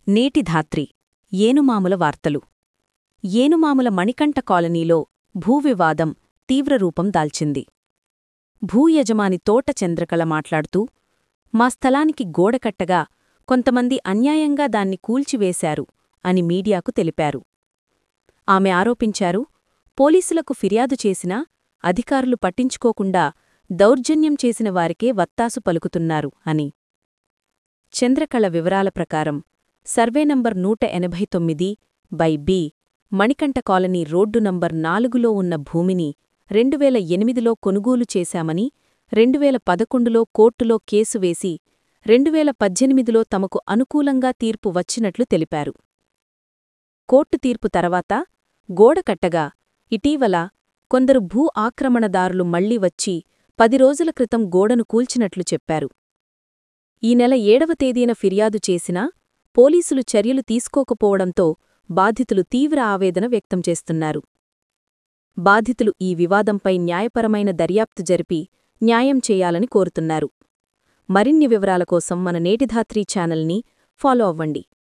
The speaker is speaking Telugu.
నేటి ధాత్రి ఏనుమాముల వార్తలు ఏనుమాముల మణికంఠ కాలనీలో భూవివాదం తీవ్రరూపం దాల్చింది భూయజమాని తోట చంద్రకళ మాట్లాడుతూ మా స్థలానికి గోడకట్టగా కొంతమంది అన్యాయంగా దాన్ని కూల్చివేశారు అని మీడియాకు తెలిపారు ఆమె ఆరోపించారు పోలీసులకు ఫిర్యాదు చేసినా అధికారులు పట్టించుకోకుండా దౌర్జన్యం చేసిన వారికే వత్తాసు పలుకుతున్నారు అని చంద్రకళ వివరాల ప్రకారం సర్వే నంబర్ నూట ఎనభై తొమ్మిది by B Manikanta colony road number నాలుగులో ఉన్న భూమిని రెండువేల ఎనిమిదిలో కొనుగోలు చేశామని రెండువేల పదకొండులో కోర్టులో కేసు వేసి రెండువేల పద్దెనిమిదిలో తమకు అనుకూలంగా తీర్పు వచ్చినట్లు తెలిపారు కోర్టు తీర్పు తర్వాత గోడ కట్టగా ఇటీవల కొందరు భూ ఆక్రమణదారులు మళ్లీ వచ్చి పది రోజుల క్రితం గోడను కూల్చినట్లు చెప్పారు ఈ నెల ఏడవ తేదీన ఫిర్యాదు చేసినా పోలీసులు చర్యలు తీసుకోకపోవడంతో బాధితులు తీవ్ర ఆవేదన వ్యక్తం చేస్తున్నారు బాధితులు ఈ వివాదంపై న్యాయపరమైన దర్యాప్తు జరిపి న్యాయం చేయాలని కోరుతున్నారు మరిన్ని వివరాల కోసం మన నేటిధాత్రి ఛానల్ని ఫాలో అవ్వండి